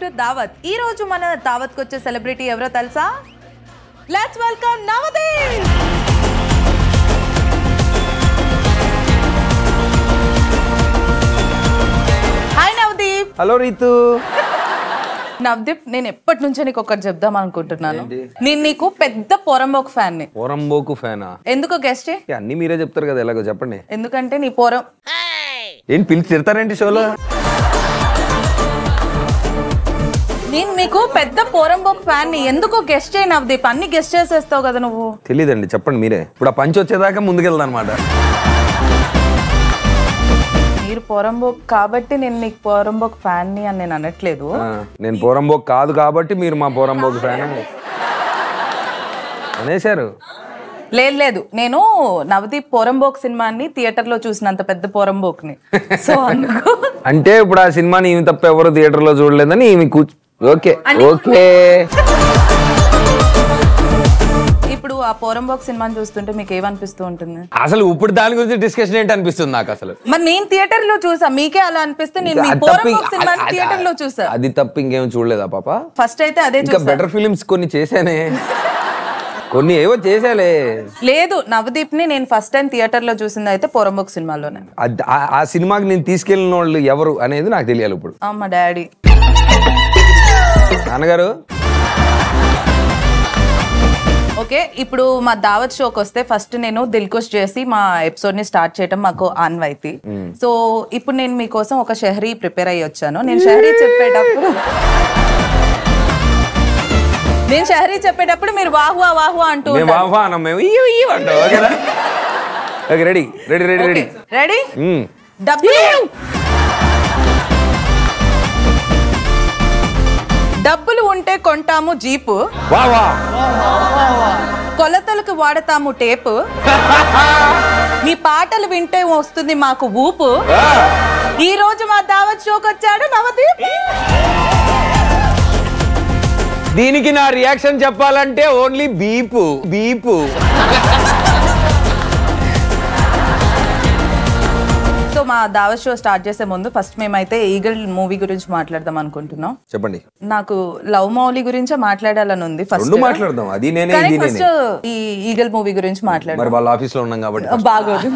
To దావత్ ఈ రోజు మన దావత్కి వచ్చే సెలబ్రిటీ ఎవరో తెలుసా let's welcome Navdeep hi Navdeep hello Ritu Navdeep నేను ఎప్పటి నుంచో నీకు ఒకటి చెప్దాం అనుకుంటున్నాను ఏంటి? నేను నీకు పెద్ద పొరంబోక్ ఫ్యాన్ ని పోరంబోకు ఫ్యానా ఎందుకో గెస్ట్ ఏ, అన్నీ మీరే చెప్తారు కదా ఎలాగో చెప్పండి ఎందుకంటే నీ పొరం ఏం పిలిచి తిడతారేంటి షోలో నేను మీకు పెద్ద పోరంబోక్ ఫ్యాన్ ని ఎందుకో గెస్ట్ చేయి నవదీప్ అన్ని గెస్ట్ చేసేస్తావు కదా నువ్వు తెలియదండి చెప్పండి మీరే ఇప్పుడు ఆ పంచి వచ్చేదాకా ముందుకెళ్దాం అనమాట మీరు పోరంబోక్ కాబట్టి నేను నీకు పోరంబోక్ ఫ్యాన్ ని అని నేను అనట్లేదు నేను పోరంబోక్ కాదు కాబట్టి మీరు మా పోరంబోకు ఫ్యాన్ అనేశారు లేదు లేదు నేను నవదీప్ పోరంబోక్ సినిమాని థియేటర్ లో చూసినంత పెద్ద పోరంబోక్ ని సో అందుకు అంటే ఇప్పుడు ఆ సినిమాని ఈమె తప్ప ఎవరు థియేటర్లో చూడలేదని ఈమె కూర్చు ఓకే ఓకే ఇప్పుడు ఆ పోరంబోక్ సినిమాని చూస్తుంటే మీకు ఏమనిపిస్తూ ఉంటుంది అసలు ఇప్పుడు దాని గురించి డిస్కషన్ ఏంటి అనిపిస్తుంది నాకు అసలు మరి నేను థియేటర్ లో చూసా మీకే అలా అనిపిస్తే నేను మీ అది తప్ప పోరంబోక్ ఇంక- సినిమాని అది- థియేటర్ లో చూసా అది తప్ప ఇంకేం చూడలేదా పాప ఫస్ట్ అయితే అదే ఇంకా చూసా బెటర్ ఫిలిమ్స్ కొన్ని చేశానే కొన్ని ఏవో చేశాలే లేదు నవదీప్ ని నేను ఫస్ట్ టైం థియేటర్ లో చూసింది అయితే పోరంబోక్ సినిమాలోనే అద్- ఆ- ఆ సినిమాకి నేను తీసుకెళ్ళిన వాళ్ళు ఎవరు అనేది నాకు తెలియాలి ఇప్పుడు ఆ, మా డాడీ నాన్నగారు ఓకే ఇప్పుడు మా దావత్ షోకి వస్తే ఫస్ట్ నేను దిల్కుష్ చేసి మా ఎపిసోడ్ ని స్టార్ట్ చేయడం మాకు ఆన్వాయితీ సో ఇప్పుడు నేను మీకోసం ఒక షహరీ ప్రిపేర్ అయ్యి వచ్చాను నేను షహరీ చెప్పేటప్పుడు నేను షహరీ చెప్పేటప్పుడు మీరు వాహువా వాహువా అంటూ మేము ఆహ్వానం మేము ఇయ్యో ఇయ్యో అంటాం ఓకేనా okay ready ready ready ready ready మ్మ్. డబ్బులు డబ్బులు ఉంటే కొంటాము జీపు వా వా కొలతలకు వాడతాము టేపు మీ పాటలు వింటే వస్తుంది మాకు ఊపు ఈ రోజు మా దావత్ షోకి వచ్చాడు నవదీప్ దీనికి నా రియాక్షన్ చెప్పాలంటే ఓన్లీ బీపు బీపు సో మా దావత్ షో స్టార్ట్ చేసే ముందు ఫస్ట్ మేమైతే ఈగల్ మూవీ గురించి మాట్లాడదాం అనుకుంటున్నాం చెప్పండి నాకు లవ్ మౌలి గురించే మాట్లాడాలని ఉంది ఫస్ట్ రెండు మాట్లాడదాం అది నేనే కానీ ఇది ఫస్ట్ నేనే ఈ ఈగల్ మూవీ గురించి మాట్లాడదాం మరి వాళ్ళ ఆఫీస్ లో ఉన్నాం కాబట్టి బాగోదు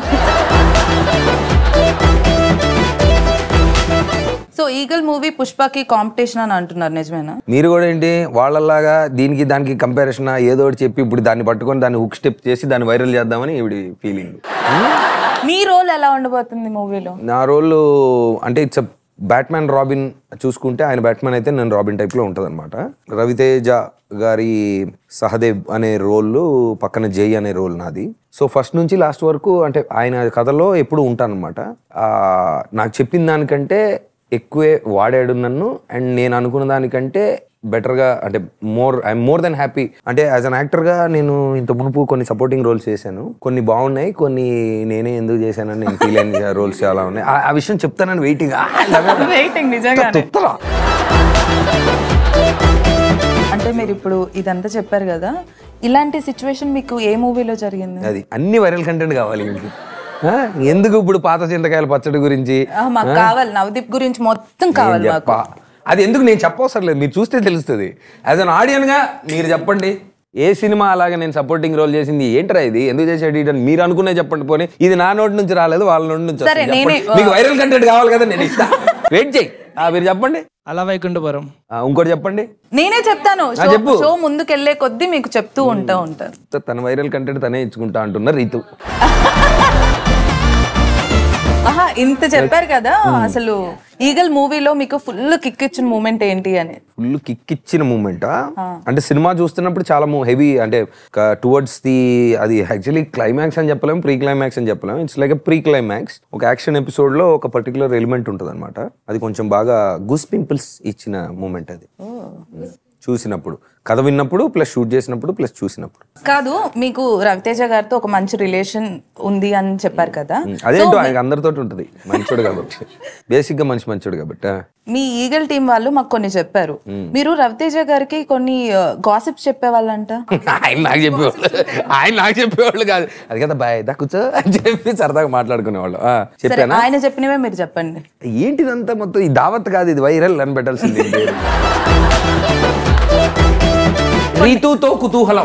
సో ఈగల్ మూవీ పుష్పకి కాంపిటీషన్ అని అంటున్నారు నిజమేనా మీరు కూడా ఏంటి వాళ్ళలాగా దీనికి దానికి కంపారిజన్ ఏదో ఒకటి చెప్పి ఇప్పుడు దాన్ని పట్టుకొని దాన్ని హుక్ స్టెప్ చేసి దాన్ని వైరల్ చేద్దామని ఇవిడి ఫీలింగ్ మీ రోల్ ఎలా ఉండబోతుంది మూవీలో నా రోల్ అంటే ఇట్స్ బ్యాట్మ్యాన్ రాబిన్ చూసుకుంటే ఆయన బ్యాట్మ్యాన్ అయితే నేను రాబిన్ టైప్లో ఉంటుంది అనమాట రవితేజ గారి సహదేవ్ అనే రోల్ పక్కన జై అనే రోల్ నాది సో ఫస్ట్ నుంచి లాస్ట్ వరకు అంటే ఆయన కథలో ఎప్పుడు ఉంటాను అనమాట నాకు చెప్పిన దానికంటే ఎక్కువే వాడాడు నన్ను అండ్ నేను అనుకున్న దానికంటే బెటర్గా అంటే more I'm more then happy అంటే యాజ్ అన్ యాక్టర్గా నేను ఇంత మునుపు కొన్ని సపోర్టింగ్ రోల్స్ చేశాను కొన్ని బాగున్నాయి కొన్ని నేనే ఎందుకు చేశానని నేను ఫీల్ అయిన రోల్స్ చాలా ఉన్నాయి ఆ- ఆ విషయం చెప్తానని వెయిటింగ్ వెయిటింగ్ నిజంగానే చెప్తారా అంటే మీరు ఇప్పుడు ఇదంతా చెప్పారు కదా ఇలాంటి సిచ్యువేషన్ మీకు ఏ మూవీలో జరిగింది అది అన్ని వైరల్ కంటెంట్ కావాలి వీళ్ళకి. ఆ? ఎందుకు ఇప్పుడు పాత చింతకాయల పచ్చడి గురించి ఆ, మాకు కావాలి నవదీప్ గురించి మొత్తం కావాలి నేను మాకు చెప్పా అది ఎందుకు నేను చెప్పవసరం లేదు మీరు చూస్తే తెలుస్తుంది యాజ్ అన్ ఆడియన్ గా మీరు చెప్పండి ఏ సినిమా అలాగే నేను సపోర్టింగ్ రోల్ చేసింది ఏంట్రా ఇది ఎందుకు చేసాడు ఇది అని మీరు అనుకునే చెప్పండి పోనీ ఇది నా నోటి నుంచి రాలేదు వాళ్ళ నోటి నుంచి సరే, వస్తుంది. నేనే- చెప్పండి. మీకు వైరల్ కంటెంట్ కావాలి కదా నేను ఇస్తా వెయిట్ చేయి ఆ, మీరు చెప్పండి అలా వైకుంఠపురం ఆ, ఇంకోటి చెప్పండి నేనే చెప్తాను ఆ, షో చెప్పు. షో ముందుకెళ్లే కొద్దీ మీకు చెప్తూ ఉంటా ఉంటాను తన వైరల్ కంటెంట్ తనే ఇచ్చుకుంటా అంటున్న రీతు ఆహా ఇంత చెప్పారు కదా అసలు ఈగల్ మూవీలో మీకు ఫుల్ కిక్ ఇచ్చిన మూమెంట్ ఏంటి అని ఫుల్ కిక్ ఇచ్చిన మూమెంట్ అంటే సినిమా చూస్తున్నప్పుడు చాలా హెవీ అంటే టువర్డ్స్ ది అది యాక్చువల్లీ క్లైమాక్స్ అని చెప్పలేము ప్రీ క్లైమాక్స్ అని చెప్పలేము ఇట్స్ లైక్ ప్రీ క్లైమాక్స్ ఒక యాక్షన్ ఎపిసోడ్ లో ఒక పర్టికులర్ ఎలిమెంట్ ఉంటుంది అనమాట అది కొంచెం బాగా గుస్ పింపుల్స్ ఇచ్చిన మూమెంట్ అది చూసినప్పుడు కథ విన్నప్పుడు ప్లస్ షూట్ చేసినప్పుడు ప్లస్ చూసినప్పుడు కాదు మీకు రవితేజ గారితో ఒక మంచి రిలేషన్ ఉంది అని చెప్పారు కదా అదేంటో ఆయన అందరితో ఉంటుంది మంచోడు కాబట్టి బేసిక్ గా మనిషి మంచోడు కాబట్టి ఆ. మీ ఈగల్ టీం వాళ్ళు మాకు కొన్ని చెప్పారు మీరు రవితేజ గారికి కొన్ని గాసిప్స్ చెప్పేవాళ్ళంట ఆయన నాకు చెప్పేవాళ్ళు ఆయన నాకు చెప్పేవాళ్ళు కాదు అది కదా బాయ్ దా కూర్చో అని చెప్పి సరదాగా మాట్లాడుకునేవాళ్ళు ఆ, సరే చెప్పానా ఆయన చెప్పినవే మీరు చెప్పండి ఏంటిదంతా మొత్తం ఈ దావత్ కాదు ఇది వైరల్ అని పెట్టాల్సింది రీతుతో కుతూహలం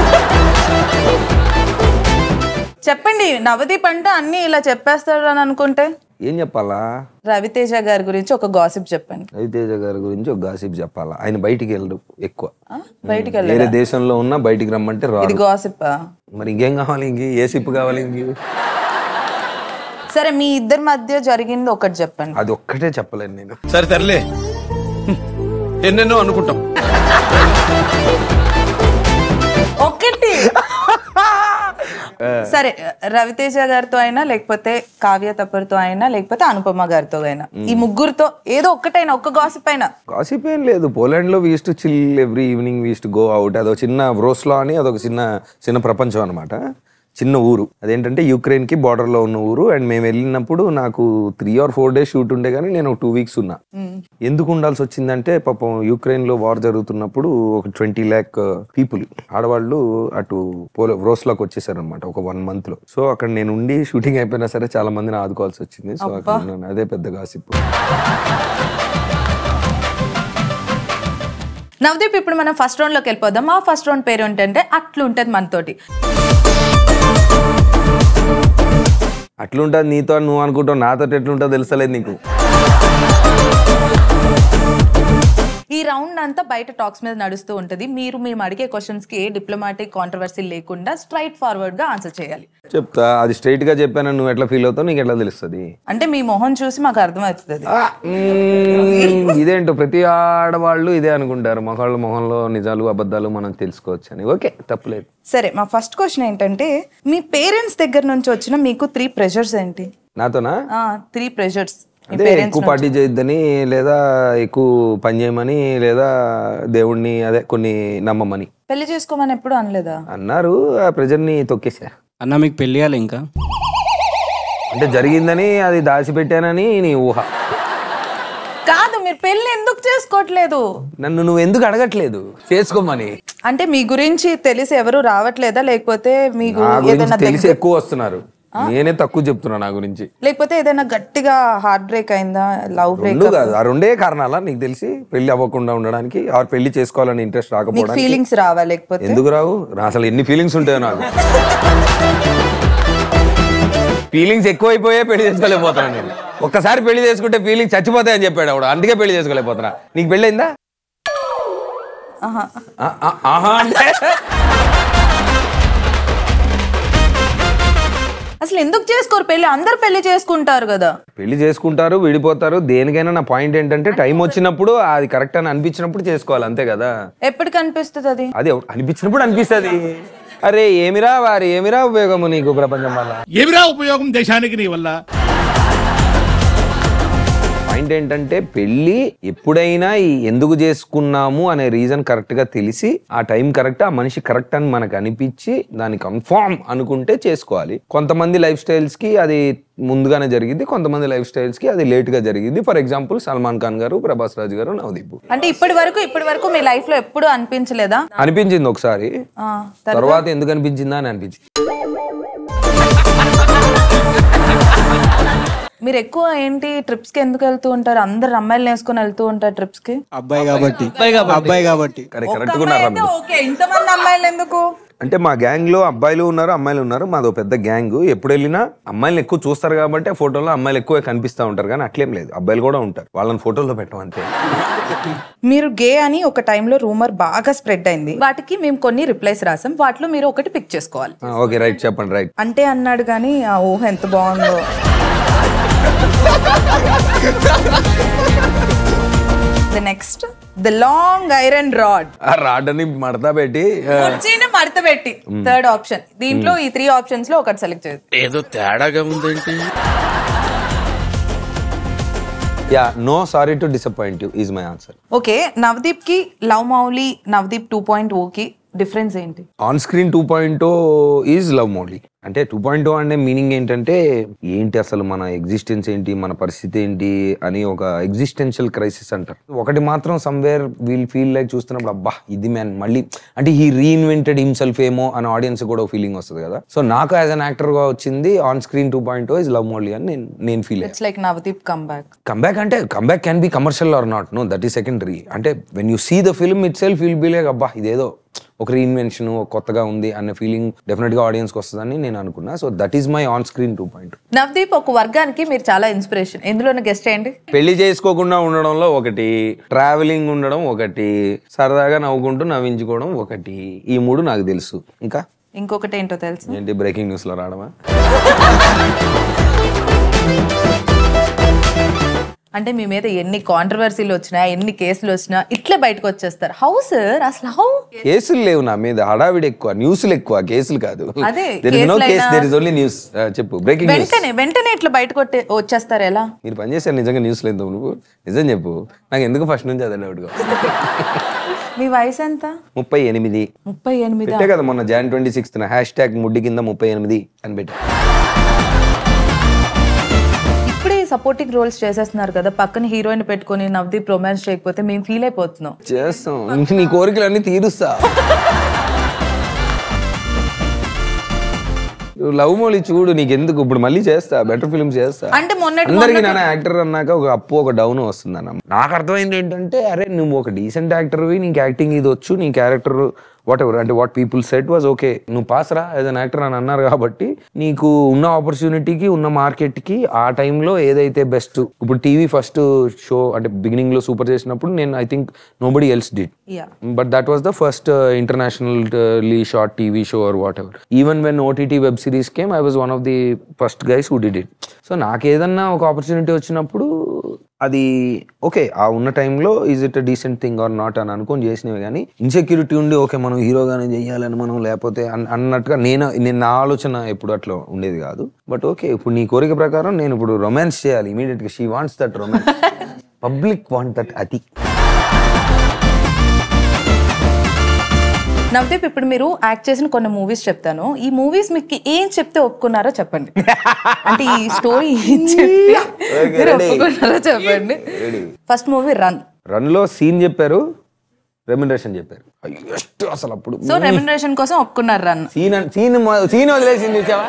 చెప్పండి నవదీప్ అంటే అన్ని ఇలా చెప్పేస్తాడు అని అనుకుంటే ఏం చెప్పాలా రవితేజ గారి గురించి ఒక గాసిప్ చెప్పండి రవితేజ గారి గురించి ఒక గాసిప్ చెప్పాలా ఆయన బయటికి వెళ్ళడు ఎక్కువ ఆ? బయటికి వెళ్ళి వేరే దేశంలో ఉన్నా బయటికి రమ్మంటే ఇది రాదు గాసిప్ మరి ఇంకేం కావాలి ఇంక ఏ సిప్ కావాలి ఇంక సరే మీ ఇద్దరి మధ్య జరిగింది ఒకటి చెప్పండి అది ఒక్కటే చెప్పలేను నేను సరే తరలే ఎన్నెన్నో అనుకుంటాం ఒకటి సరే రవితేజ గారితో అయినా లేకపోతే కావ్య తప్పర్తో అయినా లేకపోతే అనుపమ గారితో అయినా ఈ ముగ్గురుతో ఏదో ఒక్కటైనా ఒక్క గాసిప్ అయినా కాసిప్ ఏం లేదు పోలాండ్ లో used to chill every evening used to go out అదొక చిన్న వ్రోస్లో అని అదొక చిన్న చిన్న ప్రపంచం అనమాట చిన్న ఊరు అదేంటంటే యుక్రెయిన్ కి బార్డర్ లో ఉన్న ఊరు అండ్ మేము వెళ్ళినప్పుడు నాకు three or four days shoot ఉండే కానీ నేను టూ వీక్స్ ఉన్నా ఎందుకు ఉండాల్సి వచ్చిందంటే పాపం యుక్రెయిన్ లో వార్ జరుగుతున్నప్పుడు ఒక ట్వంటీ ల్యాక్ పీపుల్ ఆడవాళ్ళు అటు పోల లోకి వచ్చేసారు అనమాట ఒక వన్ మంత్ లో సో అక్కడ నేను ఉండి షూటింగ్ అయిపోయినా సరే చాలా మందిని ఆదుకోవాల్సి వచ్చింది సో అక్కడ ఉన్నాను. అదే పెద్ద గాసిప్ నవదీప్ ఇప్పుడు మనం ఫస్ట్ రౌండ్ లోకి వెళ్ళిపోదాం ఆ ఫస్ట్ రౌండ్ పేరు ఏంటంటే అట్లుంటది మనతోటి అట్లుంటుంది నీతో అని నువ్వు అనుకుంటావు నాతో ఎట్లుంటుందో తెలుసలేదు నీకు ఈ రౌండ్ అంతా బయట టాక్స్ మీద నడుస్తూ ఉంటది మీరు మేము అడిగే క్వశ్చన్స్ కి ఏ డిప్లొమాటిక్ కాంట్రవర్సీ లేకుండా స్ట్రైట్ ఫార్వర్డ్ గా ఆన్సర్ చేయాలి చెప్తా అది స్ట్రైట్ గా చెప్పాను నువ్వు ఎట్లా ఫీల్ అవుతావు నీకు ఎట్లా తెలుస్తుంది అంటే మీ మొహం చూసి మాకు అర్థమవుతుంది అది. ఆ, మ్మ్, ఇదేంటో ప్రతి ఆడవాళ్ళు ఇదే అనుకుంటారు మొహాళ్ళ మొహంలో నిజాలు అబద్ధాలు మనం తెలుసుకోవచ్చు అని ఓకే తప్పులేదు సరే మా ఫస్ట్ క్వశ్చన్ ఏంటంటే మీ పేరెంట్స్ దగ్గర నుంచి వచ్చిన మీకు త్రీ ప్రెషర్స్ ఏంటి నాతోనా త్రీ ప్రెషర్స్ అదే ఎక్కువ పార్టీ చేయొద్దని లేదా ఎక్కువ పని చేయమని లేదా దేవుణ్ణి అదే కొన్ని నమ్మమని పెళ్లి చేసుకోమని ఎప్పుడు అనలేదా అన్నారు ఆ ప్రెజర్ని తొక్కేసా అన్న మీకు పెళ్లి కాలే ఇంకా అంటే జరిగిందని అది దాచిపెట్టానని నీ ఊహ కాదు మీరు పెళ్లి ఎందుకు చేసుకోవట్లేదు నన్ను నువ్వు ఎందుకు అడగట్లేదు చేసుకోమని అంటే మీ గురించి తెలిసి ఎవరు రావట్లేదా లేకపోతే మీకు నా ఏదైనా గురించి తెలిసి దగ్గర- ఎక్కువ వస్తున్నారు నేనే తక్కువ చెప్తున్నా నా గురించి లేకపోతే ఏదైనా గట్టిగా హార్ట్ బ్రేక్ అయిందా లవ్ బ్రేక్ రెండు కాదు ఆ రెండే కారణాలా నీకు తెలిసి పెళ్లి అవ్వకుండా ఉండడానికి ఆ పెళ్లి చేసుకోవాలని ఇంట్రెస్ట్ మీకు రాకపోవడానికి ఫీలింగ్స్ రావా లేకపోతే ఎందుకు రావు నా అసలు ఎన్ని ఫీలింగ్స్ ఉంటాయో నాకు ఫీలింగ్స్ ఎక్కువైపోయే పెళ్లి చేసుకోలేకపోతున్నా నేను ఒక్కసారి పెళ్లి చేసుకుంటే ఫీలింగ్స్ చచ్చిపోతాయని చెప్పాడు ఆవిడ అందుకే పెళ్లి చేసుకోలేకపోతున్నా నీకు పెళ్లి అయిందా ఆహా. ఆ, ఆ, ఆహా అంటే అసలు ఎందుకు చేసుకోరు పెళ్లి అందరు పెళ్లి చేసుకుంటారు కదా పెళ్లి చేసుకుంటారు విడిపోతారు దేనికైనా నా పాయింట్ ఏంటంటే టైం వచ్చినప్పుడు అది కరెక్ట్ అని అనిపించినప్పుడు చేసుకోవాలి అంతే కదా ఎప్పటికి అనిపిస్తుంది అది అది అనిపించినప్పుడు అనిపిస్తుంది అరే ఏమిరా వారి ఏమిరా ఉపయోగము నీకు ప్రపంచం వల్ల ఏమిరా ఉపయోగం దేశానికి నీ వల్ల పాయింట్ ఏంటంటే పెళ్ళి ఎప్పుడైనా ఈ ఎందుకు చేసుకున్నాము అనే రీజన్ కరెక్ట్ గా తెలిసి ఆ టైం కరెక్ట్ ఆ మనిషి కరెక్ట్ అని మనకు అనిపించి దాన్ని కన్ఫామ్ అనుకుంటే చేసుకోవాలి కొంతమంది లైఫ్ స్టైల్స్ కి అది ముందుగానే జరిగింది కొంతమంది లైఫ్ స్టైల్స్ కి అది లేట్ గా జరిగింది ఫర్ ఎగ్జాంపుల్ సల్మాన్ ఖాన్ గారు ప్రభాస్ రాజు గారు నవదీప్ అంటే ఇప్పటి వరకు ఇప్పటి వరకు మీ లైఫ్ లో ఎప్పుడు అనిపించలేదా అనిపించింది ఒకసారి ఆ, తర్వాత తర్వాత ఎందుకు అనిపించిందా అని అనిపించింది మీరు ఎక్కువ ఏంటి ట్రిప్స్ కి ఎందుకు వెళ్తూ ఉంటారు అందరు అమ్మాయిలు వేసుకొని వెళ్తూ ఉంటారు ట్రిప్స్ కి అబ్బాయి కాబట్టి అబ్బాయి కాబట్టి కరెక్ట్ ఒక్క కరెక్ట్ అమ్మాయి అయితే ఓకే ఇంతమంది అమ్మాయిలు ఎందుకు అంటే మా గ్యాంగ్ లో అబ్బాయిలు ఉన్నారు అమ్మాయిలు ఉన్నారు మాదో పెద్ద గ్యాంగ్ ఎప్పుడు వెళ్ళినా అమ్మాయిలు ఎక్కువ చూస్తారు కాబట్టి ఆ ఫోటోలో అమ్మాయిలు ఎక్కువ కనిపిస్తూ ఉంటారు కానీ అట్లేం లేదు అబ్బాయిలు కూడా ఉంటారు వాళ్ళని ఫోటోలో పెట్టడం అంతే మీరు గే అని ఒక టైంలో రూమర్ బాగా స్ప్రెడ్ అయింది వాటికి మేము కొన్ని రిప్లైస్ రాసాం వాటిలో మీరు ఒకటి పిక్ చేసుకోవాలి ఓకే రైట్ చెప్పండి రైట్ అంటే అన్నాడు కానీ ఆ ఊహ ఎంత బాగుందో the next the long iron rod ఆ రాడ్ని మడతా పెట్టి ఆ, కుర్చీని మడత పెట్టి థర్డ్ ఆప్షన్ దీంట్లో ఈ త్రీ ఆప్షన్స్ లో ఒకటి సెలెక్ట్ చేయండి ఏదో తేడాగా ఉందేంటి yeah no sorry to disappoint you is my answer okay Navdeep కి love Mouli Navdeep two point ఓకి డిఫరెన్స్ ఏంటి on screen two point is love Mouli అంటే టూ పాయింట్ అనే మీనింగ్ ఏంటంటే ఏంటి అసలు మన ఎగ్జిస్టెన్స్ ఏంటి మన పరిస్థితి ఏంటి అని ఒక ఎగ్జిస్టెన్షియల్ క్రైసిస్ అంటారు ఒకటి మాత్రం సమ్వేర్ వీల్ ఫీల్ లైక్ చూస్తున్నప్పుడు అబ్బా ఇది మ్యాన్ మళ్ళీ అంటే హీ రీఇన్వెంటెడ్ హిమ్సెల్ఫ్ ఏమో అని ఆడియన్స్ కూడా ఫీలింగ్ వస్తుంది కదా సో నాకు యాజ్ అన్ యాక్టర్ గా వచ్చింది on screen two point is love Mouli అని నేను నేను feel it's like Navdeep come back comeback అంటే comeback can be commercial or not no that ఈ సెకండరీ అంటే when you see the film itself will be like అబ్బా ఇదేదో ఒక reinvention కొత్తగా ఉంది అనే ఫీలింగ్ డెఫినెట్ గా ఆడియన్స్ కి వస్తుందని నేను అనుకున్నా so that is my on screen two point Navdeep ఒక వర్గానికి మీరు చాలా ఇన్స్పిరేషన్ ఎందులోనే గెస్ట్ చేయండి పెళ్లి చేసుకోకుండా ఉండడంలో ఒకటి ట్రావెలింగ్ ఉండడం ఒకటి సరదాగా నవ్వుకుంటూ నవ్వించుకోవడం ఒకటి ఈ మూడు నాకు తెలుసు ఇంకా ఇంకొకటి ఏంటో తెలుసు ఏంటి బ్రేకింగ్ న్యూస్ లో రావడమా అంటే మీ మీద ఎన్ని కాంట్రవర్సీలు వచ్చినా ఎన్ని కేసులు వచ్చినా ఇట్లే బయటకు వచ్చేస్తారు హౌ సార్ అసలు హౌ కేసులు లేవు నా మీద హడావిడి ఎక్కువ న్యూస్లు ఎక్కువ కేసులు కాదు అదే, దెర్ ఇస్ నో కేస్ కేసులైనా- దెర్ ఇస్ ఓన్లీ న్యూస్ చెప్పు బ్రేకింగ్ న్యూస్ వెంటనే వెంటనే ఇట్లా బయటకు వచ్చే- వచ్చేస్తారు ఎలా మీరు పనిచేశారు నిజంగా న్యూస్ లేదు నువ్వు నిజం చెప్పు నాకు ఎందుకు ఫస్ట్ నుంచి అదే డౌట్గా మీ వయసు ఎంత ముప్పై ఎనిమిది ముప్పై ఎనిమిది పెట్టే కదా మొన్న Jan twenty sixth hashtag ముడ్డి కింద ముప్పై ఎనిమిది అని పెట్టా ఇప్పుడే సపోర్టింగ్ రోల్స్ చేసేస్తున్నారు కదా పక్కన హీరోయిన్ పెట్టుకొని నవదీప్ రొమాన్స్ చేయకపోతే మేము ఫీల్ అయిపోతున్నాం చేస్తాం ఇంక నీ కోరికలన్నీ తీరుస్తా నువ్వు లవ్ మోలీ చూడు నీకు ఎందుకు ఇప్పుడు మళ్ళీ చేస్తా బెటర్ ఫిల్మ్ చేస్తా అంటే మొన్నటి అందరికి నాన్న యాక్టర్ అన్నాక ఒక అప్పు ఒక డౌన్ వస్తుంది అన్న నాకు అర్థమైంది ఏంటంటే అరే నువ్వు ఒక డీసెంట్ యాక్టర్వి నీ యాక్టింగ్ ఇది వచ్చు నీ క్యారెక్టర్ వాట్ ఎవర్ అంటే what people said was okay నువ్వు పాస్ రా యాజ్ అన్ యాక్టర్ అని అన్నారు కాబట్టి నీకు ఉన్న ఆపర్చునిటీకి ఉన్న మార్కెట్కి ఆ టైంలో ఏదైతే బెస్ట్ ఇప్పుడు టీవీ ఫస్ట్ షో అంటే బిగినింగ్ లో సూపర్ చేసినప్పుడు నేను I think nobody else did yeah but that was the first internationally short TV show or whatever even when OTT web series came I was one of the first guys who did it so నాకు ఏదన్నా ఒక opportunity వచ్చినప్పుడు అది okay ఆ ఉన్న టైంలో is it a decent thing or not అని అనుకొని చేసినవి కానీ ఇన్సెక్యూరిటీ ఉండి ఓకే మనం హీరోగానే చెయ్యాలని మనం లేకపోతే అన్- అన్నట్టుగా నేను నేను నా ఆలోచన ఎప్పుడు అట్లా ఉండేది కాదు బట్ ఓకే ఇప్పుడు నీ కోరిక ప్రకారం నేను ఇప్పుడు రొమాన్స్ చేయాలి ఇమీడియట్ గా she wants that romance public want that అది నవదీప్ ఇప్పుడు మీరు యాక్ట్ చేసిన కొన్ని మూవీస్ చెప్తాను ఈ మూవీస్ మీకు ఏం చెప్తే ఒప్పుకున్నారో చెప్పండి అంటే ఈ స్టోరీ ఏం చెప్పి మీరు ready. ఒప్పుకున్నారో చెప్పండి ఫస్ట్ మూవీ రన్ రన్ లో సీన్ చెప్పారు రెమ్యునరేషన్ చెప్పారు అయ్యో అసలు అప్పుడు సో రెమ్యునరేషన్ కోసం ఒప్పుకున్నారు రన్ సీన్ అన్- సీన్ మొ- సీన్ వదిలేసింది చూసావా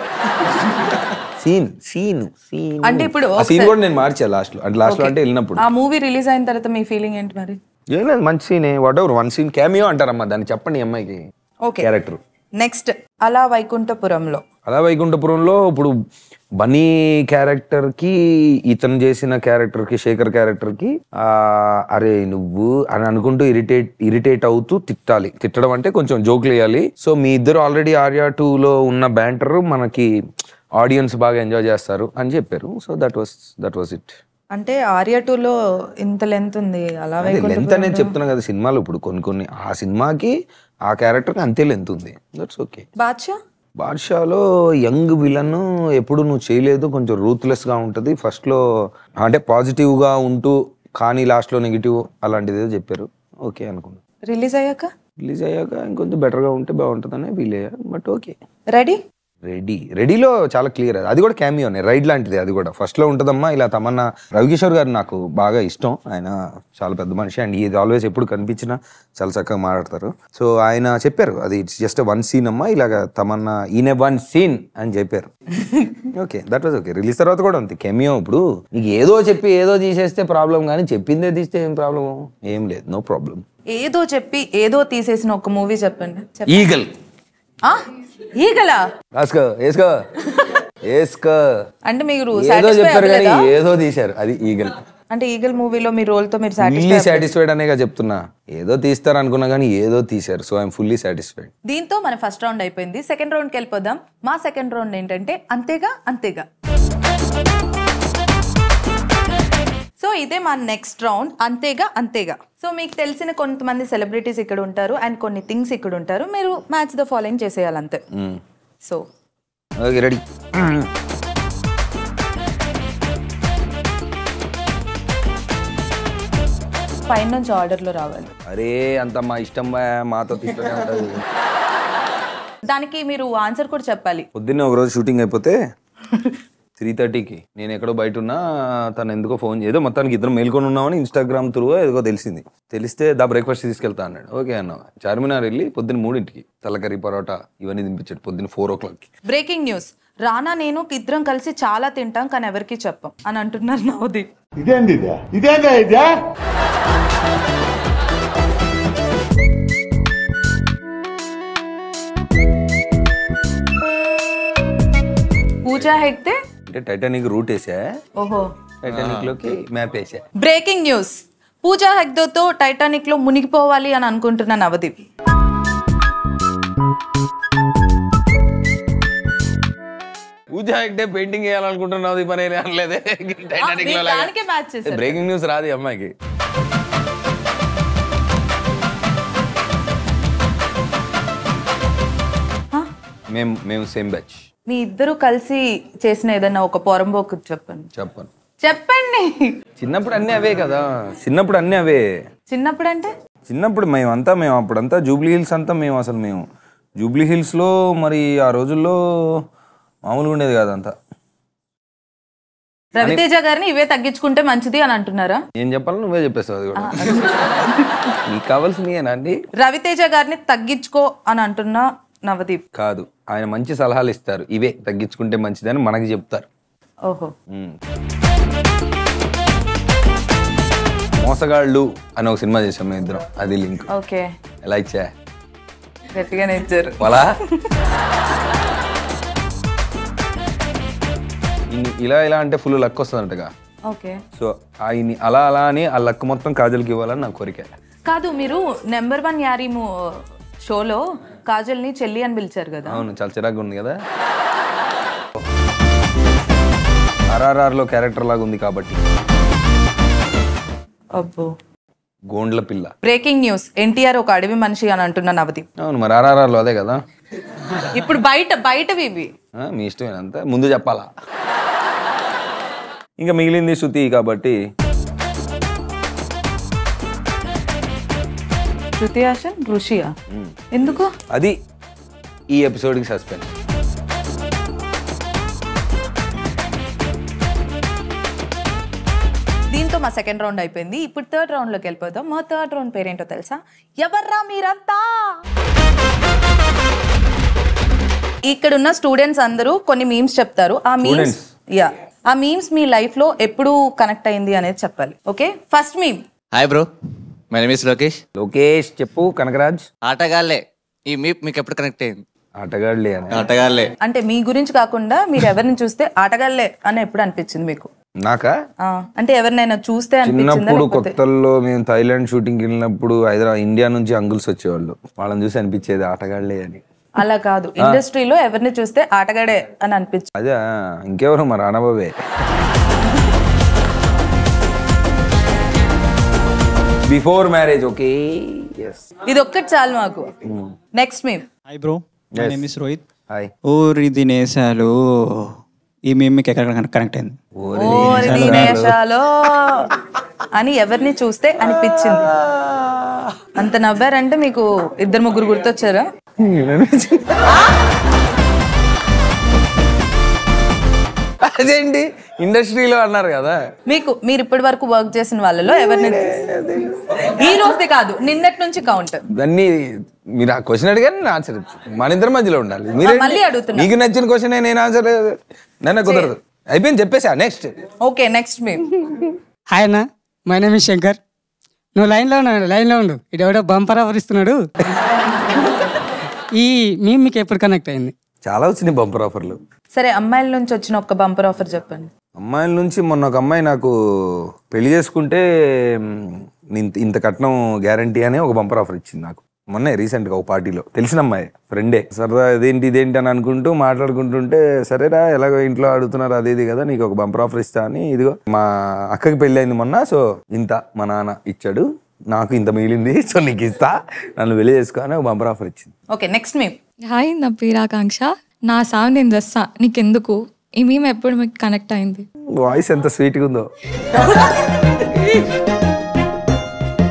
సీన్ సీన్ సీన్ అంటే ఇప్పుడు ఆ సీన్ కూడా నేను మార్చా లాస్ట్ లో అంటే లాస్ట్ లో అంటే వెళ్ళినప్పుడు ఆ మూవీ రిలీజ్ అయిన తర్వాత మీ ఫీలింగ్ ఏంటి మరి ఏం లేదు మంచి సీనే whatever one scene cameo అంటారమ్మా దాన్ని చెప్పండి ఈ అమ్మాయికి ఓకే క్యారెక్టర్ నెక్స్ట్ అలా వైకుంఠపురంలో అలా వైకుంఠపురంలో ఇప్పుడు బన్నీ క్యారెక్టర్ కి ఇతను చేసిన క్యారెక్టర్ కి శేఖర్ క్యారెక్టర్ కి ఆ, అరే నువ్వు అని అనుకుంటూ ఇరిటేట్ ఇరిటేట్ అవుతూ తిట్టాలి తిట్టడం అంటే కొంచెం జోక్లు వేయాలి సో మీ ఇద్దరు ఆల్రెడీ ఆర్యా టూ లో ఉన్న బ్యాంటర్ మనకి ఆడియన్స్ బాగా ఎంజాయ్ చేస్తారు అని చెప్పారు so that was that was it అంటే ఆర్యా టూలో ఇంత లెంత్ ఉంది అలా లెంత్ వైకుంఠపురం అనేది చెప్తున్నా కదా సినిమాలో ఇప్పుడు కొన్ని కొన్ని ఆ సినిమాకి ఆ క్యారెక్టర్కి అంతే లెంత్ ఉంది దట్స్ ఓకే బాద్షా బాద్షాలో యంగ్ విలన్ ఎప్పుడు నువ్వు చేయలేదు కొంచెం ruthless గా ఉంటుంది లో అంటే positive గా ఉంటూ కానీ last లో నెగిటివ్ అలాంటిది ఏదో చెప్పారు ఓకే అనుకున్నాను రిలీజ్ అయ్యాక రిలీజ్ అయ్యాక ఇంకొంచెం better గా ఉంటే బాగుంటుందనే ఫీల్ అయ్యా బట్ ఓకే రెడీ రెడీ రెడీలో చాలా క్లియర్ అది కూడా క్యామియోనే రైడ్ లాంటిది అది కూడా ఫస్ట్ లో ఉంటుందమ్మా ఇలా తమన్నా రవికిషోర్ గారు నాకు బాగా ఇష్టం ఆయన చాలా పెద్ద మనిషి అండ్ ఇది ఆల్వేస్ ఎప్పుడు కనిపించినా చాలా చక్కగా మాట్లాడతారు సో ఆయన చెప్పారు అది ఇట్స్ జస్ట్ వన్ సీన్ అమ్మా ఇలాగా తమన్నా ఈయన వన్ సీన్ అని చెప్పారు okay that was okay release తర్వాత కూడా ఉంది కెమియో ఇప్పుడు నీకు ఏదో చెప్పి ఏదో తీసేస్తే ప్రాబ్లం కానీ చెప్పిందే తీస్తే ఏం ప్రాబ్లం ఏం లేదు నో ప్రాబ్లం ఏదో చెప్పి ఏదో తీసేసిన ఒక మూవీ చెప్పండి చెప్ప- ఈగల్ ఆ? ఈగలా రాసుకో వేసుకో వేసుకో అంటే మీరు ఏదో satisfy చెప్పారు కానీ అవ్వలేదా? ఏదో తీశారు అది ఈగల్ అంటే ఈగల్ మూవీలో మీ రోల్ తో మీరు ఫుల్లీ సాటిస్ఫై సాటిస్ఫైడ్ అనేగా చెప్తున్నా ఏదో తీస్తారు అనుకున్నా కానీ ఏదో తీశారు సో ఐఎమ్ ఫుల్లీ సాటిస్ఫైడ్ దీంతో మన ఫస్ట్ రౌండ్ అయిపోయింది సెకండ్ రౌండ్కి వెళ్ళిపోదాం మా సెకండ్ రౌండ్ ఏంటంటే అంతేగా అంతేగా సో ఇదే మా నెక్స్ట్ రౌండ్ అంతేగా అంతేగా సో మీకు తెలిసిన కొంతమంది సెలబ్రిటీస్ ఇక్కడ ఉంటారు అండ్ కొన్ని థింగ్స్ ఇక్కడ ఉంటారు మీరు మ్యాచ్ ద ఫాలోయింగ్ చేసేయాలి అంతే సో ఓకే రెడీ పైన నుంచి ఆర్డర్లో రావాలి అరే అంత మా ఇష్టం బా, మాతో ఇష్టమే ఉంటుంది దానికి మీరు ఆన్సర్ కూడా చెప్పాలి పొద్దున్నే ఒక రోజు షూటింగ్ అయిపోతే త్రీ థర్టీకి నేను ఎక్కడో బయట ఉన్నా తను ఎందుకో ఫోన్ ఏదో మొత్తానికి ఇద్దరం మేల్కొని ఉన్నామని ఇన్స్టాగ్రామ్ త్రూ ఏదో తెలిసింది తెలిస్తే దా బ్రేక్ఫాస్ట్ తీసుకెళ్తా అన్నాడు ఓకే అన్న చార్మినార్ వెళ్ళి పొద్దున్న మూడింటికి తలకర్రీ పరోటా ఇవన్నీ తినిపించాడు పొద్దున్న ఫోర్ ఓ క్లాక్కి బ్రేకింగ్ న్యూస్ రానా నేను ఇద్దరం కలిసి చాలా తింటాం కానీ ఎవరికి చెప్పం అని అంటున్నారు నవదీప్ ఇదేంది ఇదే ఇదేందా ఇదే పూజా హెగ్తే అంటే టైటానిక్ రూట్ వేసా ఓహో టైటానిక్ లోకి మ్యాప్ వేసా బ్రేకింగ్ న్యూస్ పూజా హెగ్దేతో టైటానిక్ లో మునిగిపోవాలి అని అనుకుంటున్న నవదీప్ పూజ హెగ్డే పెయింటింగ్ వేయాలనుకుంటున్నావు ఈ పని ఏమీ అనలేదే టైటానిక్ లో దానికే మ్యాచ్ చేశారు బ్రేకింగ్ న్యూస్ రాదు ఈ అమ్మాయికి మేము మేము సేమ్ బ్యాచ్ మీ ఇద్దరు కలిసి చేసిన ఏదైనా ఒక పొరంబోకు చెప్పండి చెప్పను చెప్పండి చిన్నప్పుడు అన్నీ అవే కదా చిన్నప్పుడు అన్నీ అవే చిన్నప్పుడు అంటే చిన్నప్పుడు మేమంతా మేము అప్పుడంతా జూబ్లీ హిల్స్ అంతా మేము అసలు మేము జూబ్లీ హిల్స్లో మరి ఆ రోజుల్లో మామూలుగా ఉండేది కాదు అంతా రవితేజ గారిని ఇవే తగ్గించుకుంటే మంచిది అని అంటున్నారా ఏం చెప్పాలో నువ్వే చెప్పేస్తావు అది కూడా నీకు కావాల్సిందేనా అండి రవితేజ గారిని తగ్గించుకో అని అంటున్నా నవదీప్ కాదు ఆయన మంచి సలహాలు ఇస్తారు ఇవే తగ్గించుకుంటే మంచిదని మనకి చెప్తారు ఓహో ఉమ్. మోసగాళ్ళు అని ఒక సినిమా చేసాం మేము ఇద్దరం అది లింక్ ఓకే ఎలా ఇచ్చా గట్టిగానే ఇచ్చారు వాళ్ళా ఇన్ని- ఇలా ఇలా అంటే ఫుల్ లక్ వస్తుందంటగా ఓకే సో ఆయన అలా అలా అని ఆ లక్ మొత్తం కాజల్కి ఇవ్వాలని నా కోరిక కాదు మీరు నెంబర్ వన్ యారీము షోలో కాజల్ని చెల్లి అని పిలిచారు కదా అవును చాలా చిరాగ్గా ఉంది కదా ఆర్ఆర్ఆర్లో క్యారెక్టర్ లాగా ఉంది కాబట్టి అబ్బో గోండ్ల పిల్ల బ్రేకింగ్ న్యూస్ ఎన్టీఆర్ ఒక అడవి మనిషి అని అంటున్న నవదీప్ అవును మరి ఆర్ఆర్ఆర్లో అదే కదా ఇప్పుడు బయట బయటవి ఇవి ఆ, మీ ఇష్టమేనంత ముందు చెప్పాలా ఇంకా మిగిలింది శృతి కాబట్టి శృతి హాసన్ ఋషియా ఎందుకు అది ఈ ఎపిసోడ్కి సస్పెన్స్ దీంతో మా సెకండ్ రౌండ్ అయిపోయింది ఇప్పుడు థర్డ్ రౌండ్ లోకి వెళ్ళిపోతాం మా థర్డ్ రౌండ్ పేరేంటో తెలుసా ఎవర్రా మీరంతా ఇక్కడ ఉన్న స్టూడెంట్స్ అందరూ కొన్ని మీమ్స్ చెప్తారు ఆ మీమ్స్ Students? యా ఆ మీమ్స్ మీ లైఫ్ లో ఎప్పుడు కనెక్ట్ అయింది అనేది చెప్పాలి okay first meme hi bro my name is Lokesh Lokesh చెప్పు కనకరాజ్ ఆటగాళ్ళే ఈ మీప్ మీకు ఎప్పుడు కనెక్ట్ అయింది ఆటగాళ్ళే అని ఆటగాళ్ళే అంటే మీ గురించి కాకుండా మీరు ఎవరిని చూస్తే ఆటగాళ్లే అని ఎప్పుడు అనిపించింది మీకు నాకా ఆ, అంటే ఎవరినైనా చూస్తే అనిపించిందా చిన్నప్పుడు లేకపోతే కొత్తల్లో మేము థైలాండ్ షూటింగ్కి వెళ్ళినప్పుడు హైదరాబాద్ ఇండియా నుంచి అంగుల్స్ వచ్చేవాళ్ళు వాళ్ళని చూసి అనిపించేది ఆటగాళ్ళే అని అలా కాదు ఇండస్ట్రీలో ఎవరిని చూస్తే ఆటగాడే అని అనిపించింది అదే ఇంకెవరు మరి అనబాబే బిఫోర్ మ్యారేజ్ ఓకే ఎస్ ఇది ఒక్కటి చాలు మాకు next meme hi bro my name is Rohit hi ఊరి దినేశాలు ఈ మేము మీకు ఎక్కడ కనెక్ట్ అయింది ఓరి దినేశాలో అని ఎవరిని చూస్తే అనిపించింది అంత నవ్వారంటే మీకు ఇద్దరు ముగ్గురు గుర్తొచ్చారా అదేంటి ఇండస్ట్రీలో అన్నారు కదా మీకు మీరు ఇప్పటి వరకు వర్క్ చేసిన వాళ్ళలో ఎవరిని ఈ రోజే కాదు నిన్నటి నుంచి కౌంట్ దాన్ని మీరు ఆ క్వశ్చన్ అడిగారు నేను ఆన్సర్ మన ఇద్దరి మధ్యలో ఉండాలి మీరే మళ్ళీ అడుగుతున్నా. మీకు నచ్చిన క్వశ్చన్ నేను ఆన్సర్ నన్ను కుదరదు అయిపోయింది చెప్పేసా next okay next meme hi అన్న మై నేమ్ ఇస్ శంకర్ నువ్వు లైన్లో ఉన్నాడు లైన్లో ఉండు ఇది ఎవడో బంపర్ ఆఫర్ ఇస్తున్నాడు ఈ మేము మీకు ఎప్పుడు కనెక్ట్ అయింది చాలా వచ్చినాయి బంపర్ ఆఫర్లు సరే అమ్మాయిల నుంచి వచ్చిన ఒక్క బంపర్ ఆఫర్ చెప్పండి అమ్మాయిల నుంచి మొన్న ఒక అమ్మాయి నాకు పెళ్లి చేసుకుంటే మ్, ఇంత ఇంత కట్నం గ్యారంటీ అని ఒక బంపర్ ఆఫర్ ఇచ్చింది నాకు మొన్నే రీసెంట్గా ఒక పార్టీలో తెలిసిన అమ్మాయి ఫ్రెండే సరదా ఇదేంటి ఇదేంటి అని అనుకుంటూ మాట్లాడుకుంటుంటే సరేరా ఎలాగో ఇంట్లో అడుగుతున్నారు అది ఇది కదా నీకు ఒక బంపర్ ఆఫర్ ఇస్తా అని ఇదిగో మా అక్కకి పెళ్ళి అయింది మొన్న సో ఇంత మా నాన్న ఇచ్చాడు నాకు ఇంత మిగిలింది సో నీకు ఇస్తా నన్ను వెళ్ళి చేసుకో అని ఒక బంపర్ ఆఫర్ ఇచ్చింది ఓకే నెక్స్ట్ మీమ్ హాయ్ నా పేరు ఆకాంక్ష నా సాంగ్ నేను తెస్తా నీకెందుకు ఈ మేము ఎప్పుడు మీకు కనెక్ట్ అయింది వాయిస్ ఎంత స్వీట్గా ఉందో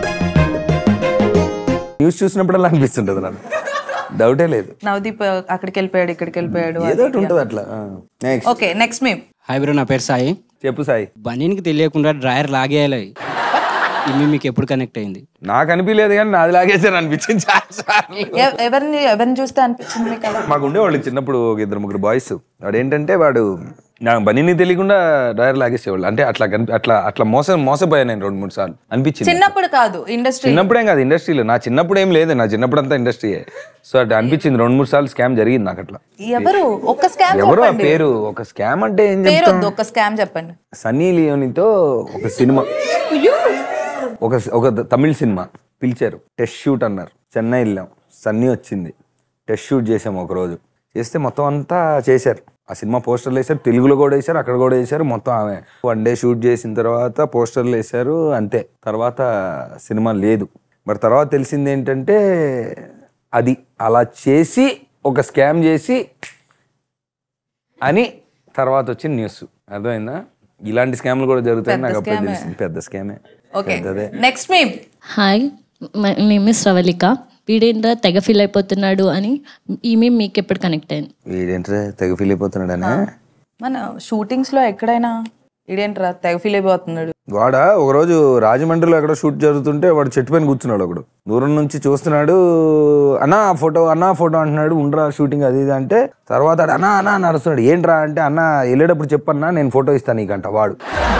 న్యూస్ చూసినప్పుడల్లా అనిపిస్తుంటది నాకు డౌటే లేదు నవదీప్ అక్కడికి వెళ్ళిపోయాడు ఇక్కడికి వెళ్ళిపోయాడు ఏదో ఒకటి ఉంటుంది అట్లా next okay next meme hi bro నా పేరు సాయి చెప్పు సాయి బనీన్కి తెలియకుండా డ్రాయర్ లాగేయాలి ఇవి మీకు ఎప్పుడు కనెక్ట్ అయింది నాకు అనిపించలేదు కానీ నాది లాగేసారు అనిపించింది చాలా సార్లు. ఎవ- ఎవరిని ఎవరిని చూస్తే అనిపించింది మీకు అలా మాకు ఉండేవాళ్ళు చిన్నప్పుడు ఒక ఇద్దరు ముగ్గురు బాయ్స్ వాడు ఏంటంటే వాడు నాకు బనీని తెలియకుండా డ్రైవర్ లాగేసేవాళ్ళు అంటే అట్లా కనిపి అట్లా అట్లా మోసం మోసపోయాను నేను రెండు మూడు సార్లు అనిపించింది చిన్నప్పుడు కాదు ఇండస్ట్రీ చిన్నప్పుడు ఏం కాదు ఇండస్ట్రీలో నా చిన్నప్పుడు ఏం లేదు నా చిన్నప్పుడు అంతా ఇండస్ట్రీయే సో అట్లా అనిపించింది రెండు మూడు సార్లు స్కామ్ జరిగింది నాకు అట్లా ఎవరు ఒక్క స్కామ్ ఎవరు ఆ చెప్పండి పేరు ఒక స్కామ్ అంటే ఏం పేరు చెప్తాం వద్దు ఒక్క స్కామ్ చెప్పండి సన్నీ లియోనితో ఒక సినిమా ఒక ఒక తమిళ సినిమా పిలిచారు టెస్ట్ షూట్ అన్నారు చెన్నై వెళ్ళాం సన్నీ వచ్చింది టెస్ట్ షూట్ చేసాం ఒక రోజు చేస్తే మొత్తం అంతా చేశారు ఆ సినిమా పోస్టర్లు వేశారు తెలుగులో కూడా వేశారు అక్కడ కూడా వేశారు మొత్తం ఆమె వన్ డే షూట్ చేసిన తర్వాత పోస్టర్లు వేశారు అంతే తర్వాత సినిమా లేదు మరి తర్వాత తెలిసింది ఏంటంటే అది అలా చేసి ఒక స్కామ్ చేసి అని తర్వాత వచ్చిన న్యూస్ అర్థమైందా ఇలాంటి స్కామ్లు కూడా జరుగుతాయి నాకు అప్పుడే తెలిసింది పెద్ద స్కామే ఓకే పెద్దదే next meme hi name is Ravalika వీడేంట్రా తెగ ఫీల్ అయిపోతున్నాడు అని ఈమె మీకు ఎప్పుడు కనెక్ట్ అయింది వీడేంట్రా తెగ ఫీల్ అయిపోతున్నాడనే మన షూటింగ్స్ లో ఎక్కడైనా ఇదేంట్రా తెగ ఫీల్ అయిపోతున్నాడు వాడ ఒకరోజు రాజమండ్రిలో ఎక్కడో షూట్ జరుగుతుంటే వాడు చెట్టు పైన కూర్చున్నాడు ఒకడు దూరం నుంచి చూస్తున్నాడు అన్నా ఫోటో అన్నా ఫోటో అంటున్నాడు ఉండరా షూటింగ్ అది ఇది అంటే తర్వాత ఆడు, అన్నా అన్నా అని అరుస్తున్నాడు ఏంట్రా అంటే అన్న వెళ్ళేటప్పుడు చెప్పన్నా నేను ఫోటో ఇస్తాను నీకంట వాడు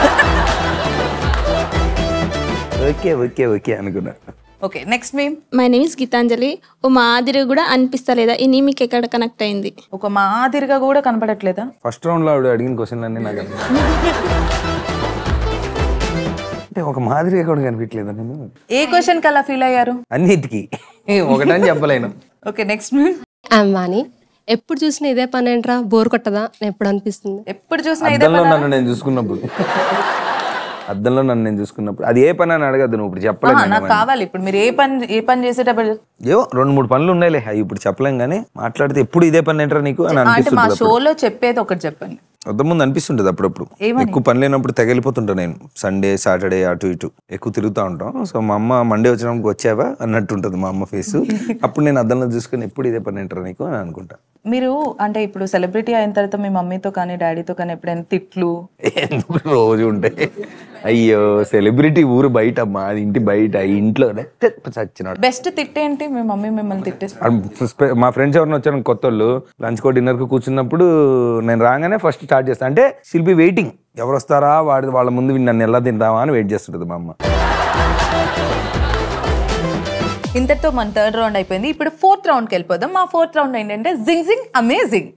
ఓకే ఓకే ఓకే అనుకున్నా okay next meme my name is Geetanjali ఓ మాదిరి కూడా అనిపిస్తలేదా ఇని మీకు ఎక్కడ కనెక్ట్ అయింది ఒక మాదిరిగా కూడా కనపడట్లేదా ఫస్ట్ రౌండ్ లో ఆవిడ అడిగిన క్వశ్చన్ అన్ని నాకు అర్థం. అంటే ఒక మాదిరిగా కూడా కనిపించలేదా నేను ఏ క్వశ్చన్ కి అలా ఫీల్ అయ్యారు అన్నిటికీ ఒకటని చెప్పలేను ఓకే నెక్స్ట్ మేము వాణి ఎప్పుడు చూసినా ఇదే పని ఏంట్రా బోర్ కొట్టదా ఎప్పుడు అనిపిస్తుంది ఎప్పుడు చూసినా ఇదే అద్దంలో పనా? నన్ను నేను చూసుకున్నప్పుడు అద్దంలో నన్ను నేను చూసుకున్నప్పుడు అది ఏ పని అని అడగద్దు నువ్వు ఇప్పుడు చెప్పలేను ఆహా, నేను నాకు కావాలి ఇప్పుడు మీరు ఏ పని ఏ పని చేసేటప్పుడు ఏవో రెండు మూడు పనులు ఉన్నాయిలే అవి ఇప్పుడు చెప్పలేం కానీ మాట్లాడితే ఎప్పుడు ఇదే పని ఏంట్రా నీకు అని అంటే మా అనిపిస్తుంది అప్పుడు. షోలో చెప్పేది ఒకటి చెప్పండి వద్ద ముందు అనిపిస్తుంటది అప్పుడప్పుడు ఏమని? ఎక్కువ పని లేనప్పుడు తెగలిపోతుంటా నేను సండే సాటర్డే అటు ఇటు ఎక్కువ తిరుగుతూ ఉంటాం సో మా అమ్మ మండే వచ్చినప్పుడు వచ్చావా అన్నట్టు ఉంటుంది మా అమ్మ ఫేస్ అప్పుడు నేను అద్దంలో చూసుకొని ఎప్పుడు ఇదే పని ఏంట్రా నీకు అని అనుకుంటా మీరు అంటే ఇప్పుడు సెలబ్రిటీ అయిన తర్వాత మీ మమ్మీతో కానీ డాడీతో కానీ ఎప్పుడైనా తిట్లు ఎందుకు రోజు ఉంటాయి అయ్యో సెలబ్రిటీ ఊరు బయట అమ్మా అది ఇంటి బయట ఇంట్లో చచ్చినాడు బెస్ట్ తిట్టేంటి మీ మమ్మీ మిమ్మల్ని తిట్టేసి అప్పుడు స్పె- మా ఫ్రెండ్స్ ఎవరైనా వచ్చారు కొత్త వాళ్ళు లంచ్ కో డిన్నర్ కు కూర్చున్నప్పుడు నేను రాగానే ఫస్ట్ స్టార్ట్ చేస్తాను అంటే షిల్ బి వెయిటింగ్ ఎవరు వస్తారా వాడి వాళ్ళ ముందు వీడు నన్ను ఎలా తింటావా అని వెయిట్ చేస్తుంటది మా అమ్మ ఇంతటితో మన థర్డ్ రౌండ్ అయిపోయింది ఇప్పుడు ఫోర్త్ రౌండ్కి వెళ్ళిపోదాం మా ఫోర్త్ రౌండ్ ఏంటంటే జింగ్ జింగ్ అమేజింగ్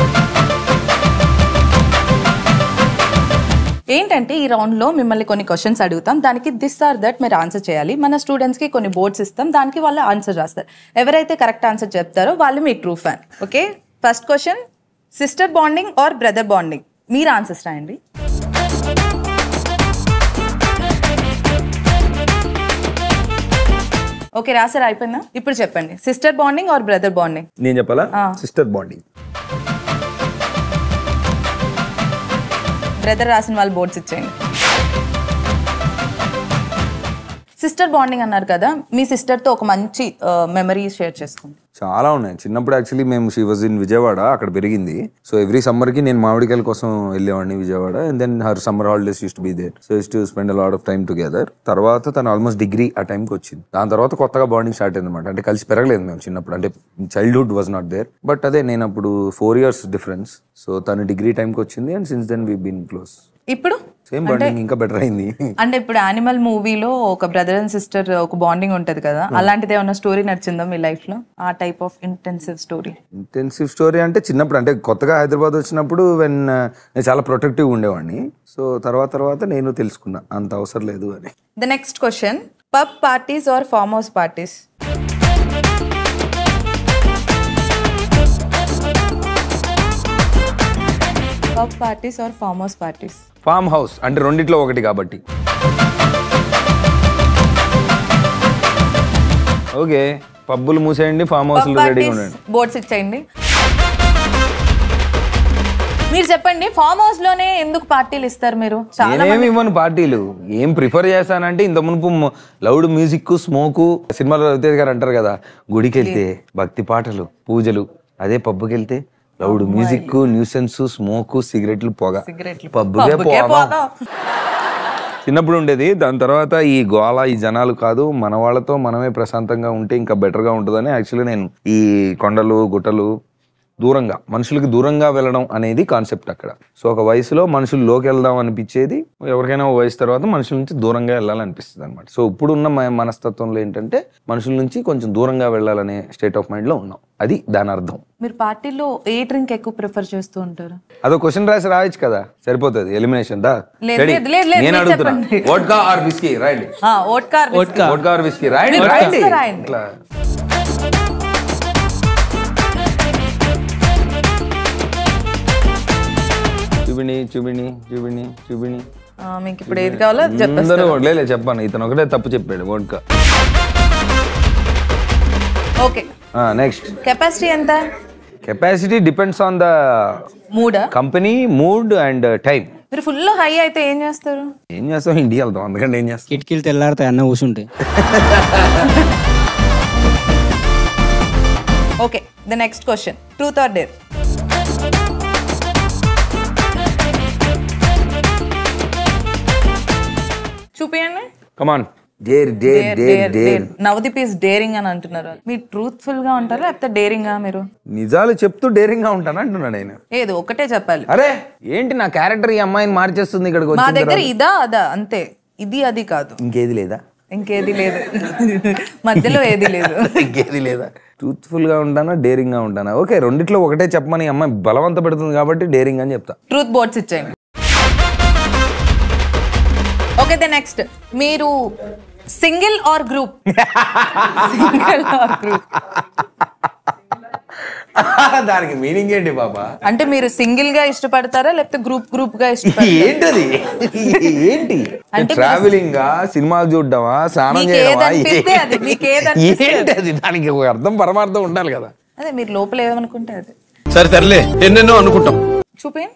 ఏంటంటే ఈ రౌండ్లో మిమ్మల్ని కొన్ని క్వశ్చన్స్ అడుగుతాం దానికి దిస్ ఆర్ దట్ మీరు ఆన్సర్ చేయాలి మన స్టూడెంట్స్కి కొన్ని బోర్డ్స్ ఇస్తాం దానికి వాళ్ళు ఆన్సర్ రాస్తారు ఎవరైతే కరెక్ట్ ఆన్సర్ చెప్తారో వాళ్ళు మీ true fan okay first question sister bonding or brother bonding మీరు ఆన్సర్స్ రాయండి ఓకే రాసారు అయిపోయిందా ఇప్పుడు చెప్పండి sister bonding or brother bonding నేను చెప్పాలా ఆ. సిస్టర్ బాండింగ్ బ్రదర్ రాసిన వాళ్ళు బోర్డ్స్ ఇచ్చేయండి సిస్టర్ బాండింగ్ అన్నారు కదా మీ సిస్టర్తో ఒక మంచి మెమరీ షేర్ చేసుకోండి చాలా ఉన్నాయి చిన్నప్పుడు యాక్చువల్లీ మేము షీ వాజ్ ఇన్ విజయవాడ అక్కడ పెరిగింది సో ఎవ్రీ సమ్మర్ కి నేను మామిడికాయల కోసం వెళ్ళేవాడిని Vijayawada and then her summer holidays use to be there so use to spend lot of time together తర్వాత తను ఆల్మోస్ట్ డిగ్రీ ఆ టైంకి వచ్చింది దాని తర్వాత కొత్తగా బాండింగ్ స్టార్ట్ అయింది అనమాట అంటే కలిసి పెరగలేదు మేము చిన్నప్పుడు అంటే childhood was not there but అదే నేను అప్పుడు ఫోర్ ఇయర్స్ డిఫరెన్స్ సో తను డిగ్రీ టైంకి వచ్చింది and since then we been close ఇప్పుడు సేమ్ బాండింగ్ ఇంకా బెటర్ అయింది అంటే ఇప్పుడు యానిమల్ మూవీలో ఒక బ్రదర్ అండ్ సిస్టర్ ఒక బాండింగ్ ఉంటది కదా అలాంటిది ఏమైనా స్టోరీ నచ్చిందా మీ లైఫ్ లో ఆ type of intensive story intensive story అంటే చిన్నప్పుడు అంటే కొత్తగా హైదరాబాద్ వచ్చినప్పుడు వెన్ నేను చాలా ప్రొటెక్టివ్ ఉండేవాడిని సో తర్వాత తర్వాత నేను తెలుసుకున్నా అంత అవసరం లేదు అని the next question pub parties or farm house parties pub parties or farm house parties farm house అంటే రెండిట్లో ఒకటి కాబట్టి ఓకే పబ్బులు మూసేయండి ఫామ్ పబ్ హౌస్లు రెడీగా పార్టీస్ ఉండండి బోర్డ్స్ ఇచ్చేయండి మీరు చెప్పండి ఫామ్ హౌస్ లోనే ఎందుకు పార్టీలు ఇస్తారు మీరు చాలా నేనేమి ఇవ్వను పార్టీలు ఏం ప్రిఫర్ చేస్తానంటే ఇంత మునుపు లౌడ్ మ్యూజిక్ స్మోకు సినిమాలో రవితేజ్ గారు అంటారు కదా గుడికి వెళ్తే భక్తి పాటలు పూజలు అదే పబ్కి వెళ్తే లౌడ్ మ్యూజిక్ న్యూసెన్స్ స్మోకు సిగరెట్లు పొగ సిగరెట్లు పబ్బుకే పబ్బుకే పోదాం పోదాం. చిన్నప్పుడు ఉండేది దాని తర్వాత ఈ గోల ఈ జనాలు కాదు మన వాళ్ళతో మనమే ప్రశాంతంగా ఉంటే ఇంకా బెటర్గా ఉంటుందని యాక్చువల్లీ నేను ఈ కొండలు గుట్టలు దూరంగా మనుషులకి దూరంగా వెళ్ళడం అనేది కాన్సెప్ట్ అక్కడ సో ఒక వయసులో మనుషులు లోకి వెళ్దాం అనిపించేది ఎవరికైనా ఒక వయసు తర్వాత మనుషుల నుంచి దూరంగా వెళ్ళాలనిపిస్తుంది అనమాట సో ఇప్పుడున్న మ- మనస్తత్వంలో ఏంటంటే మనుషుల నుంచి కొంచెం దూరంగా వెళ్ళాలనే స్టేట్ ఆఫ్ మైండ్లో ఉన్నాం అది దాని అర్థం మీరు పార్టీలో ఏ డ్రింక్ ఎక్కువ ప్రిఫర్ చేస్తూ ఉంటారు అదో క్వశ్చన్ రాసి రాయొచ్చు కదా సరిపోతుంది ఎలిమినేషన్ దా లేదు, Ready? లేదు, లేదు, లేదు, నేను మీరు అడుగుతున్నా చెప్పండి. వోడ్కా ఆర్ విస్కీ రైట్ ఆ, vodka vodka. Vodka or whisky right మీరు రైట్ రాస్తే రాయండి. ఇట్లా చూపిణి చూపిణి చూపిణి చూపిణి ఆ, మీకు ఇప్పుడు ఏది కావాలో అది అందరూ చెప్పేస్తారు వడ్లేలే చెప్పాను ఇతను ఒకటే తప్పు చెప్పాడు వోడ్కా ఓకే నెక్స్ట్ కెపాసిటీ ఎంత కెపాసిటీ డిపెండ్స్ ఆన్ ద మూడా కంపెనీ మూడ్ అండ్ టైం మీరు ఫుల్ హై అయితే ఏం చేస్తారు ఏం చేస్తాం ఇండియా వెళ్తాం అందుకంటే ఏం చేస్తాం కిటికీలు తెల్లారుతాయి అన్న కూర్చుంటే okay the next question truth or dare చూపియండి come on dare dare dare dare Navdeep is daring అని అంటున్నారు మీరు ట్రూత్ఫుల్ గా ఉంటారా లేకపోతే డేరింగ్ గా మీరు నిజాలు చెప్తూ డేరింగ్ గా ఉంటాను అంటున్నా నేను ఏదో ఒకటే చెప్పాలి అరే ఏంటి నా క్యారెక్టర్ ఈ అమ్మాయిని మార్చేస్తుంది ఇక్కడికి మా వచ్చిన దగ్గర తర్వాత? ఇదా అదా అంతే ఇది అది కాదు ఇంకేది లేదా ఇంకేది లేదు మధ్యలో ఏది లేదు ఇంకేది లేదా ట్రూత్ఫుల్ గా ఉంటానా డేరింగ్ గా ఉంటానా ఓకే రెండిట్లో ఒకటే చెప్పమని ఈ అమ్మాయి బలవంత పెడుతుంది కాబట్టి డేరింగ్ అని చెప్తా ట్రూత్ బోర్డ్స్ ఇచ్చేయండి ఓకే ద నెక్స్ట్ మీరు single or group single or group దానికి మీనింగ్ ఏంటి బాబా అంటే మీరు సింగిల్ గా ఇష్టపడతారా లేకపోతే గ్రూప్ గ్రూప్ గా ఇష్టపడతారా ఏంటది ఏంటి అంటే ట్రావెలింగ్ సినిమాలు చూడడమా స్నానం మీకు చేయడమా ఏదనిపిస్తే అది, మీకు ఏదనిపిస్తే అది. ఏంటి అది దానికి ఒక అర్థం పరమార్థం ఉండాలి కదా అదే మీరు లోపల ఏమనుకుంటే అది సరే తెరలే ఎన్నెన్నో అనుకుంటాం చూపించండి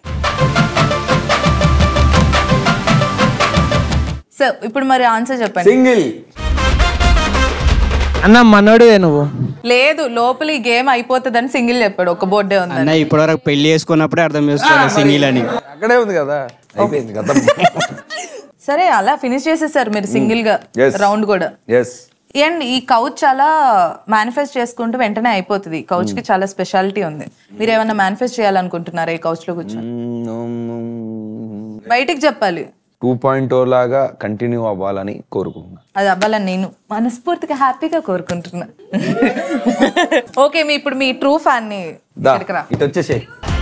సో ఇప్పుడు మరి ఆన్సర్ చెప్పండి సింగిల్ అన్న మనోడువే నువ్వు లేదు లోపల ఈ గేమ్ అయిపోతుందని సింగిల్ చెప్పాడు ఒక బోర్డే ఉంది అన్న ఇప్పటివరకు పెళ్లి చేసుకున్నప్పుడే అర్థం చేసుకోవాలి సింగిల్ అని అక్కడే ఉంది కదా అయిపోయింది కదా సరే అలా ఫినిష్ చేసేసారు మీరు సింగిల్ గా Yes. రౌండ్ కూడా ఎస్ అండ్ ఈ కౌచ్ చాలా మేనిఫెస్ట్ చేసుకుంటూ వెంటనే అయిపోతుంది కౌచ్ కి చాలా స్పెషాలిటీ ఉంది మీరు ఏమైనా మేనిఫెస్ట్ చేయాలనుకుంటున్నారా ఈ కౌచ్ లో కూర్చొని బయటికి చెప్పాలి టూ పాయింట్ ఓ లాగా కంటిన్యూ అవ్వాలని కోరుకుంటున్నా అది అవ్వాలని నేను మనస్ఫూర్తిగా హ్యాపీగా కోరుకుంటున్నా ఓకే మీ ఇప్పుడు మీ ట్రూ ఫ్యాన్ ని దా ఇక్కడికి రా ఇటు వచ్చేసే